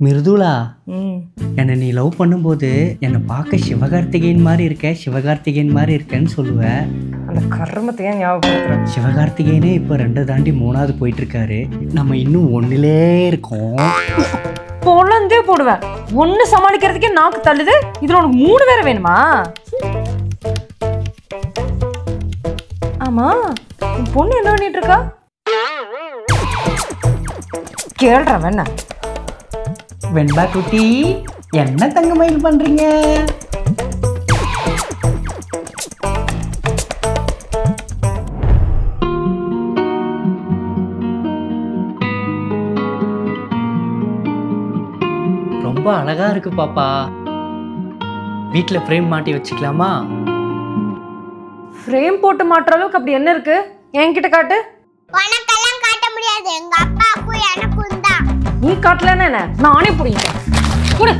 மிருதுளா ம் என்னை நீ லவ் பண்ணும்போது என்னை பார்க்க சிவகார்த்திகேயன் மாதிரி இருக்க சிவகார்த்திகேயன் மாதிரி இருக்கேன்னு சொல்லுவ அந்த கர்மத்தை ஏன் ஞாபகப்படுத்துறேன் சிவகார்த்திகேயனே இப்போ ரெண்டு தாண்டி மூணாவது போயிட்டு இருக்காரு நம்ம இன்னும் ஒன்னிலே இருக்கோம் பொழந்தே போடுவேன் ஒன்று சமாளிக்கிறதுக்கே நாக்கு தள்ளுது இதில் உனக்கு மூணு பேரை வேணுமா ஆமா உன் பொண்ணு என்ன பண்ணிட்டு இருக்கா கேள்ற வேணா வெண்பா குட்டி என்ன தங்கமயில் பண்றீங்க ரொம்ப அழகா இருக்கு பாப்பா வீட்ல ஃப்ரேம் மாட்டி வச்சுக்கலாமா ஃப்ரேம் போட்டு மாட்டுற அளவுக்கு அப்படி என்ன இருக்கு என்கிட்ட காட்டு உனக்கெல்லாம் காட்ட முடியாது எங்க அப்பாவுக்கும் எனக்கும் தான் நீ காட்டலன்னா என்ன நானே பிடிக்கிறேன் கொடு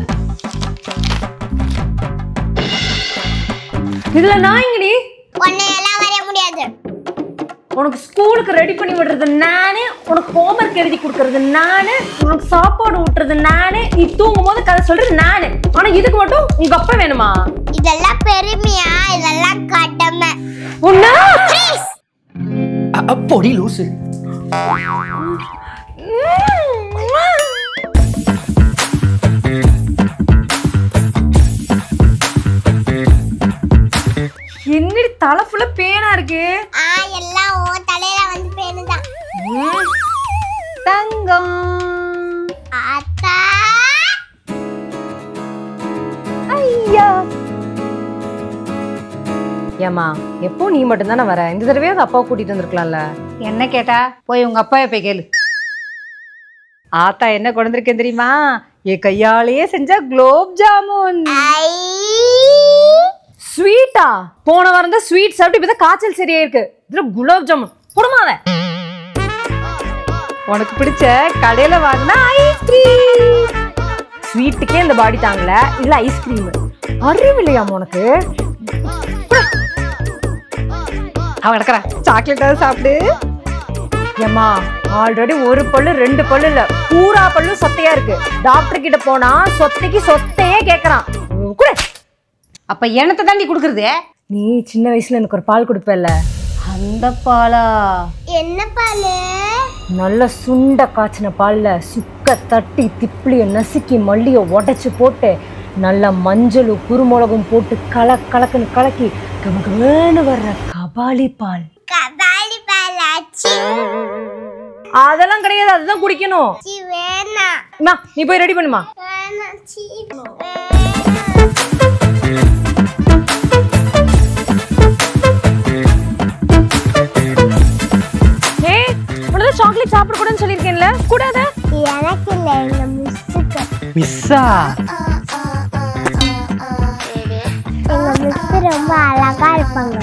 இதுல நான் எங்கடி உன்னை எல்லாம் வரைய முடியாது உனக்கு ஸ்கூலுக்கு ரெடி பண்ணி விடுறது நானு உனக்கு ஹோம்ஒர்க் எழுதி கொடுக்கறது நானு உனக்கு சாப்பாடு ஊட்டுறது நானு நீ தூங்கும் போது கதை சொல்றது நானு ஆனா இதுக்கு மட்டும் உங்க அப்பா வேணுமா இதெல்லாம் பெருமையா இதெல்லாம் கடமை உன்னா அ- அ, பொடி லூசு என்னடி தலை ஃபுல்லா பேனா இருக்கு ஆ எல்லாம் உன் தலையில வந்து பேணுதான் தங்கம் ஆத்தா ஐயா ஏமா எப்போ நீ மட்டும் தானே வர இந்த தடவையாவது அப்பாவை கூட்டிட்டு வந்திருக்கலாம்ல என்ன கேட்டா போய் உங்க அப்பாவை போய் கேளு ஆத்தா என்ன கொண்டு வந்திருக்கேன் தெரியுமா என் கையாலேயே செஞ்ச குலோப் ஜாமுன் ஐ ஸ்வீட்டா போன வாரம் தான் ஸ்வீட் சாப்பிட்டு இப்பதான் காய்ச்சல் சரியா இருக்கு இதுல குலாப் ஜாமுன் குடுமாத உனக்கு பிடிச்ச கடையில வாங்கின ஐஸ்கிரீம் ஸ்வீட்டுக்கே இந்த பாடி தாங்கல இதுல ஐஸ்கிரீம் அறிவு இல்லையாமா உனக்கு அவன் கிடக்குறா சாக்லேட்டாவது சாப்பிடு ஏம்மா ஆல்ரெடி ஒரு பல்லு ரெண்டு பல்லு இல்ல பூரா பல்லு சொத்தையா இருக்கு டாக்டர் கிட்ட போனா சொத்தைக்கு சொத்தையே கேக்குறான் கூட அப்ப எனத்தை தாண்டி கொடுக்குறது நீ சின்ன வயசுல எனக்கு ஒரு பால் கொடுப்பல்ல அந்த பாலா என்ன பாலு நல்ல சுண்ட காய்ச்சின பால்ல சுக்க தட்டி திப்பிலிய நசுக்கி மல்லிய உடைச்சு போட்டு நல்ல மஞ்சளும் குருமிளகும் போட்டு கல கலக்குன்னு கலக்கி கமகமன்னு வர்ற கபாலி பால் கபாலி பால் ஆச்சி அதெல்லாம் கிடையாது அதுதான் குடிக்கணும் சி வேணாம் அம்மா, நீ போய் ரெடி பண்ணுமா வேணாம் சி ஏ உனதான் சாக்லேட் சாப்பிட கூடாதுன்னு சொல்லியிருக்கேன்ல கூடாத எனக்கு இல்லை எங்க மிஸ்ஸுக்கு மிஸ்ஸா எங்க மிஸ் ரொம்ப அழகா இருப்பாங்க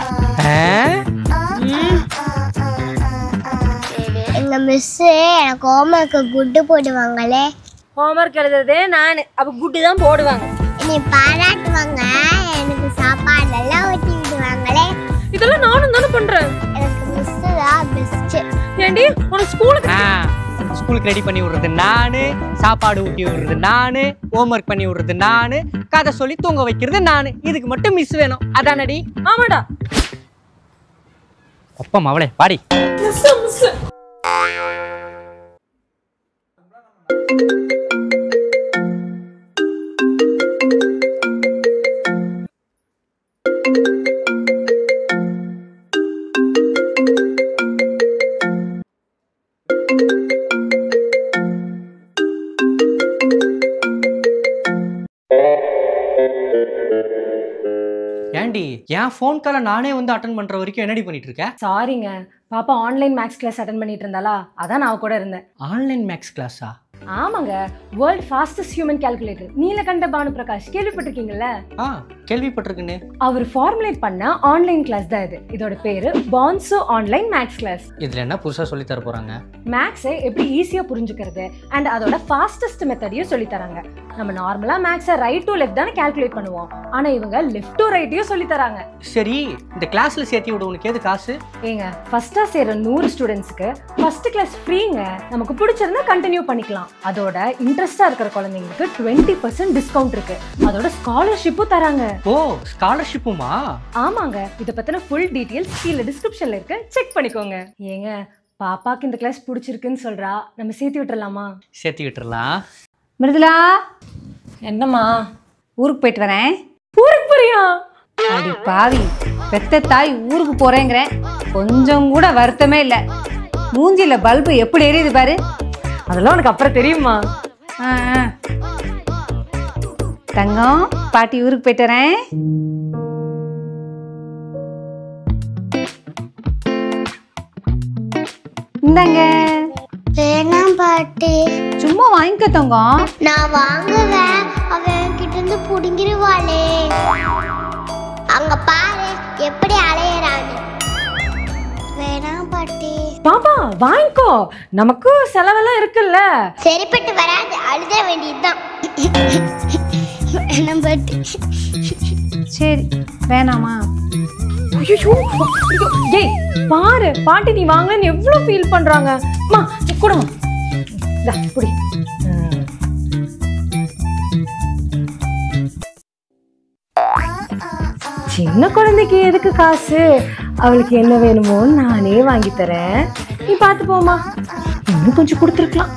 எங்க மிஸ் எனக்கு ஹோம்ஒர்க்கு குட்டு போடுவாங்களே ஹோம்ஒர்க் எழுதுறதே நான் அப்ப குட்டி தான் போடுவாங்க என்னை பாராட்டுவாங்க எனக்கு சாப்பாடெல்லாம் ஊட்டி விடுவாங்களே இதெல்லாம் நானும் தானே பண்றேன் எனக்கு மிஸ் தான் பெஸ்ட் ஏண்டி உனக்கு ஸ்கூலுக்கு ஸ்கூலுக்கு ரெடி பண்ணி விடுறது நானு சாப்பாடு ஊட்டி விடுறது நானு ஹோம்ஒர்க் பண்ணி விடுறது நானு கதை சொல்லி தூங்க வைக்கிறது நானு இதுக்கு மட்டும் மிஸ் வேணும் அதானடி ஆமாடா ஒப்பம் அவளே பாடி மிஸ் மிஸ் ஏண்டி என் ஃபோன் காலை நானே வந்து அட்டன் பண்ற வரைக்கும் என்னடி பண்ணிட்டு இருக்க சாரிங்க பாப்பா ஆன்லைன் மேக்ஸ் கிளாஸ் அட்டன் பண்ணிட்டு இருந்தாளா அதான் நான் அவ கூட இருந்தேன் ஆன்லைன் மேக்ஸ் கிளாஸா ஆமாங்க world fastest human calculator Neelakanta Bhanu Prakash கேள்விப்பட்டிருக்கீங்கல்ல ஆ கேள்விப்பட்டிருக்குன்னு அவர் ஃபார்முலேட் பண்ண ஆன்லைன் கிளாஸ் தான் இது இதோட பேரு பான்சோ ஆன்லைன் மேக்ஸ் கிளாஸ் இதில் என்ன புதுசாக சொல்லி தர போகிறாங்க மேக்ஸை எப்படி ஈஸியாக புரிஞ்சுக்கிறது அண்ட் அதோட ஃபாஸ்டஸ்ட் மெத்தடையும் சொல்லி தராங்க நம்ம நார்மலா மேக்ஸை ரைட் டு லெஃப்ட் தானே கால்குலேட் பண்ணுவோம் ஆனா இவங்க லெஃப்ட் டு ரைட்டையும் சொல்லி தராங்க சரி இந்த கிளாஸில் சேர்த்தி விட உனக்கு எது காசு ஏங்க ஃபர்ஸ்டா சேர நூறு ஸ்டூடெண்ட்ஸ்க்கு ஃபர்ஸ்ட் கிளாஸ் ஃப்ரீங்க நமக்கு பிடிச்சிருந்தா கண்டினியூ பண்ணிக்கலாம் அதோட இன்ட்ரெஸ்டா இருக்கிற குழந்தைங்களுக்கு டுவெண்ட்டி பர்சன்ட் டிஸ்கவுண்ட் இருக்கு அதோட ஸ்காலர்ஷிப்பும் தராங்க ஓ ஸ்காலர்ஷிப்புமா ஆமாங்க இதை பத்தின ஃபுல் டீட்டெயில்ஸ் கீழே டிஸ்கிரிப்ஷன்ல இருக்கு செக் பண்ணிக்கோங்க ஏங்க பாப்பாக்கு இந்த கிளாஸ் பிடிச்சிருக்குன்னு சொல்றா நம்ம சேர்த்து விட்டுறலாமா சேர்த்தி விட்டுறலாம் மிருதுலா என்னம்மா ஊருக்கு போயிட்டு வரேன் ஊருக்கு போறியா அடி பாவி பெத்த தாய் ஊருக்கு போறேங்கிறேன் கொஞ்சம் கூட வருத்தமே இல்லை மூஞ்சில பல்பு எப்படி எரியுது பாரு அதெல்லாம் உனக்கு அப்புறம் தெரியுமா ஆ, ஆ. தங்கம் பாட்டி ஊருக்கு போயிட்டு வரேன் இந்தாங்க வேணாம் பாட்டி சும்மா வாங்கிக்க தங்கம் நான் வாங்குவேன் அவ என்கிட்ட இருந்து புடுங்கிருவாளே அங்க பாரு எப்படி அலையறான்னு வேணாம் பாட்டி பாப்பா வாங்கிக்கோ நமக்கு செலவெல்லாம் இருக்குல்ல சரிப்பட்டு வராது அழுத வேண்டியதுதான் வேணாம் பாட்டி சரி வேணாமா ஐயோ ஏய் பாரு பாட்டி நீ வாங்கலன்னு எவ்வளவு ஃபீல் பண்றாங்க அம்மா கொடுமா இந்தா குடி ம். சின்ன குழந்தைக்கு எதுக்கு காசு அவளுக்கு என்ன வேணுமோ நானே வாங்கி தரேன் நீ பார்த்து போமா இன்னும் கொஞ்சம் கொடுத்துருக்கலாம்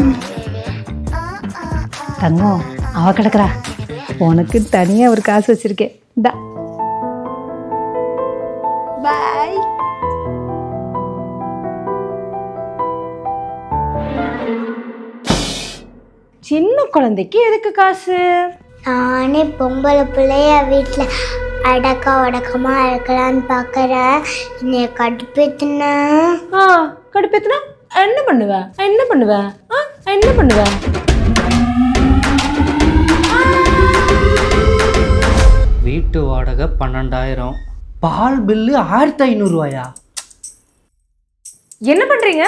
தங்கம் அவ கிடக்குறா உனக்கு தனியா ஒரு காசு வச்சிருக்கேன் இந்தா பாய் சின்ன குழந்தைக்கு எதுக்கு காசு நானே பொம்பளை பிள்ளைய வீட்டில் அடக்க உடக்கமா இருக்கலான்னு பார்க்கறேன் என்னைய கடுப்பேத்துனா ஆ கடுப்பேத்துனா என்ன பண்ணுவ என்ன பண்ணுவ ஆ என்ன பண்ணுவ வீட்டு வாடகை பன்னெண்டாயிரம் பால் பில்லு ஆயிரத்தி ஐநூறுரூவாயா என்ன பண்றீங்க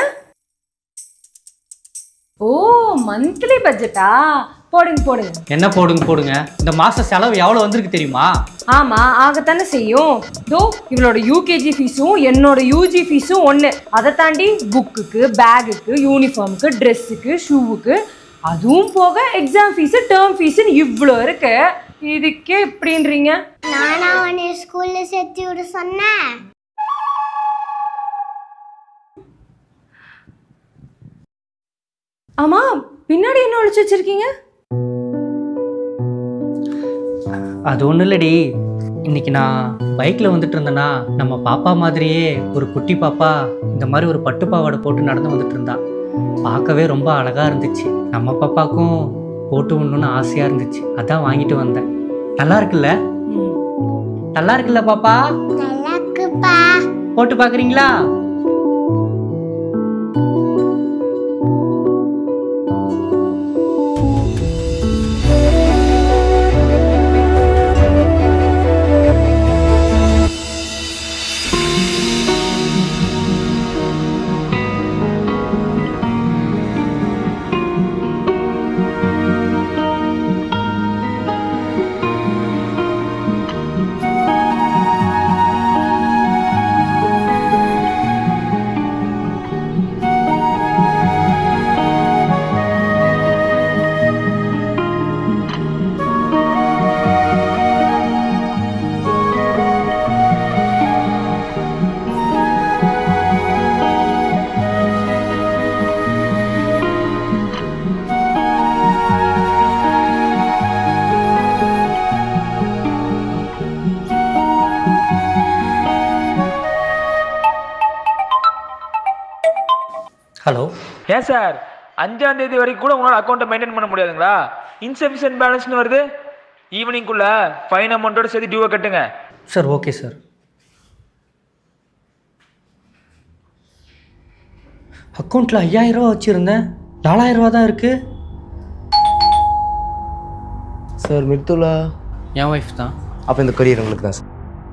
ஓ மந்த்லி பட்ஜெட்டா போடுங்க போடுங்க என்ன போடுங்க போடுங்க இந்த மாச செலவு எவ்வளோ வந்திருக்கு தெரியுமா ஆமா ஆகத்தானே செய்யும் தோ இவளோட யூகேஜி ஃபீஸும் என்னோட யூஜி ஃபீஸும் ஒன்று அதை தாண்டி புக்குக்கு பேகுக்கு யூனிஃபார்முக்கு ட்ரெஸ்ஸுக்கு ஷூவுக்கு அதுவும் போக எக்ஸாம் ஃபீஸு டேர்ம் ஃபீஸுன்னு இவ்வளோ இருக்கு இதுக்கே இப்படின்றீங்க நானா உன்னை ஸ்கூல்ல சேர்த்து விட சொன்னேன் ஆமா பின்னாடி என்ன ஒழிச்சு வச்சிருக்கீங்க அது ஒன்றும் இல்லடி இன்னைக்கு நான் பைக்கில் வந்துட்டு இருந்தேன்னா நம்ம பாப்பா மாதிரியே ஒரு குட்டி பாப்பா இந்த மாதிரி ஒரு பட்டு பாவாடை போட்டு நடந்து வந்துட்டு இருந்தா பார்க்கவே ரொம்ப அழகாக இருந்துச்சு நம்ம பாப்பாக்கும் போட்டு விடணும்னு ஆசையாக இருந்துச்சு அதான் வாங்கிட்டு வந்தேன் நல்லா இருக்குல்ல நல்லா இருக்குல்ல பாப்பா நல்லா இருக்குப்பா போட்டு பார்க்குறீங்களா ஹலோ ஏன் சார் அஞ்சாம் தேதி வரைக்கும் கூட உங்களால் அக்கௌண்ட்டை மெயின்டைன் பண்ண முடியாதுங்களா இன்சஃபிஷியன்ட் பேலன்ஸ்னு வருது ஈவினிங்குள்ள ஃபைன் அமௌண்ட்டோட சேர்த்து டியூவை கட்டுங்க சார் ஓகே சார் அக்கௌண்ட்டில் ஐயாயிரம் ரூபா வச்சுருந்தேன் நாலாயிரம் ரூபா தான் இருக்குது சார் மிர்துலா என் ஒய்ஃப் தான் அப்போ இந்த கொரியர் உங்களுக்கு தான் சார்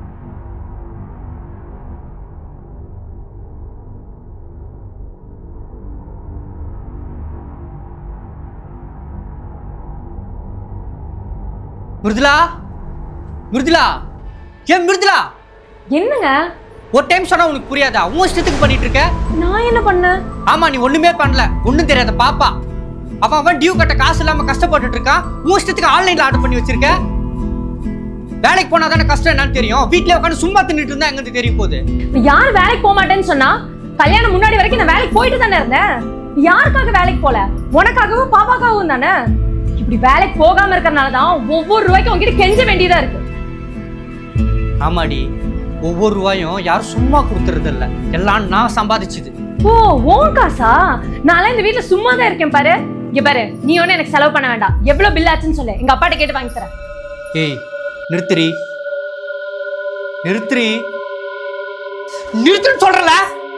மிருதுலா மிருதுலா ஏன் மிருதுலா என்னங்க ஒரு டைம் சொன்னா உனக்கு புரியாதா உன் இஷ்டத்துக்கு பண்ணிட்டு இருக்க நான் என்ன பண்ணேன் ஆமா நீ ஒண்ணுமே பண்ணல ஒண்ணும் தெரியாத பாப்பா அவன் அவன் டியூ கட்ட காசு இல்லாம கஷ்டப்பட்டுட்டு இருக்கான் உன் இஷ்டத்துக்கு ஆன்லைன்ல ஆர்டர் பண்ணி வச்சிருக்க வேலைக்கு போனா தானே கஷ்டம் என்னன்னு தெரியும் வீட்லயே உட்காந்து சும்மா தின்னுட்டு இருந்தா எங்க இருந்து தெரிய போகுது யார் வேலைக்கு போக மாட்டேன்னு சொன்னா கல்யாணம் முன்னாடி வரைக்கும் நான் வேலைக்கு போயிட்டு தானே இருந்தேன் யாருக்காக வேலைக்கு போல உனக்காகவும் பாப்பாக்காகவும் தானே இப்படி வேலைக்கு போகாம இருக்கறனால தான் ஒவ்வொரு ரூபாய்க்கும் உங்ககிட்ட கெஞ்ச வேண்டியதா இருக்கு ஆமாடி ஒவ்வொரு ரூபாயும் யாரும் சும்மா கொடுத்துறது இல்ல எல்லாம் நான் சம்பாதிச்சது ஓ ஓன் காசா நான் இந்த வீட்ல சும்மா தான் இருக்கேன் பாரு இங்க பாரு நீ ஒண்ணு எனக்கு செலவு பண்ண வேண்டாம் எவ்வளவு பில் ஆச்சுன்னு சொல்லு எங்க அப்பாட்ட கேட்டு வாங்கி தரேன் ஏய் நிறுத்துறி நிறுத்துறி நிறுத்துன்னு சொல்றல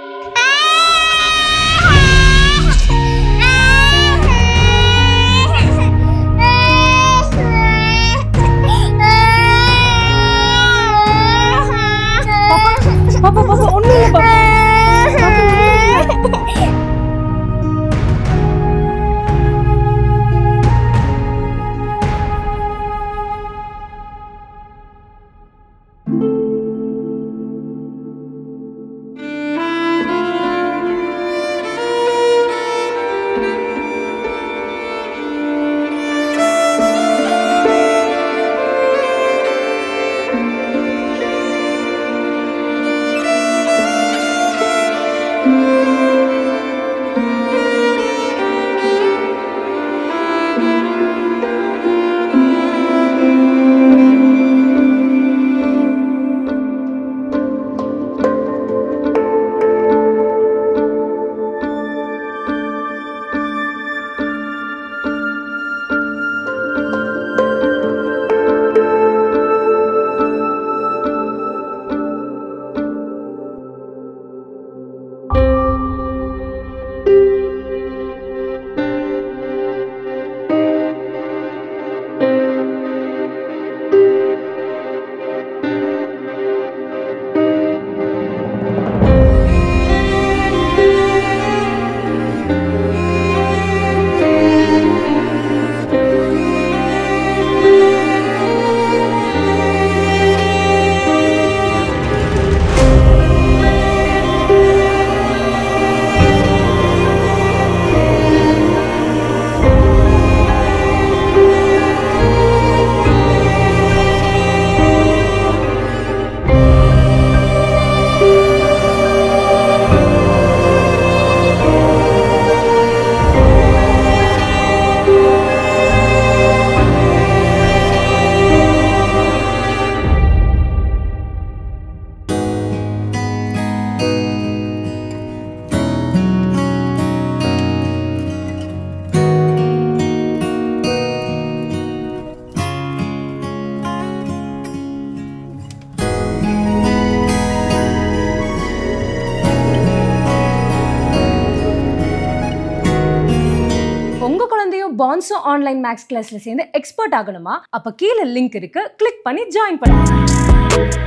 பாப்பா பாப்பா ஒண்ணு இல்ல பாப்பா உங்க குழந்தையும் பான்சோ ஆன்லைன் மேக்ஸ் கிளாஸ்ல சேர்ந்து எக்ஸ்பர்ட் ஆகணுமா அப்ப கீழே லிங்க் இருக்கு கிளிக் பண்ணி ஜாயின் பண்ணுங்க